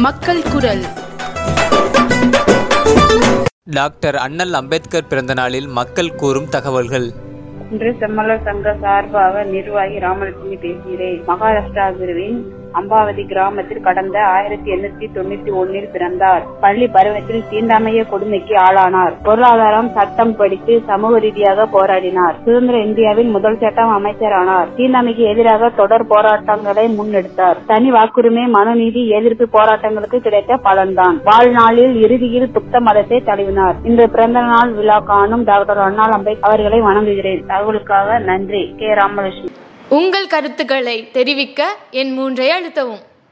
மக்கள் குரல் டாக்டர் அண்ணல் அம்பேத்கர் பிறந்த நாளில் மக்கள் கூறும் தகவல்கள் இன்று செம்மலர் சங்க சார்பாக நிர்வாகி ராமலட்சுமி பேசுகிறேன் மகாராஷ்டிராவின் அம்பாவதி கிராமத்தில் கடந்த ஆயிரத்தி எண்ணூத்தி தொண்ணூத்தி ஒன்னில் பிறந்தார் பள்ளி பருவத்தில் தீண்டாமைய கொடுமைக்கு ஆளானார் பொருளாதாரம் சட்டம் படித்து சமூக ரீதியாக போராடினார் சுதந்திர இந்தியாவில் முதல் சட்டம் அமைச்சரானார் தீண்டாமைக்கு எதிராக தொடர் போராட்டங்களை முன்னெடுத்தார் தனி வாக்குரிமை மனுநீதி எதிர்ப்பு போராட்டங்களுக்கு கிடைத்த பலன்தான் வாழ்நாளில் இறுதியில் புத்த மதத்தை தழுவினார் இன்று பிறந்த நாள் விழா காணும் டாக்டர் அண்ணால் அம்பேத் அவர்களை வணங்குகிறேன் தகவலுக்காக நன்றி கே ராமலட்சுமி உங்கள் கருத்துக்களை தெரிவிக்க என் மூன்றை அழுத்தவும்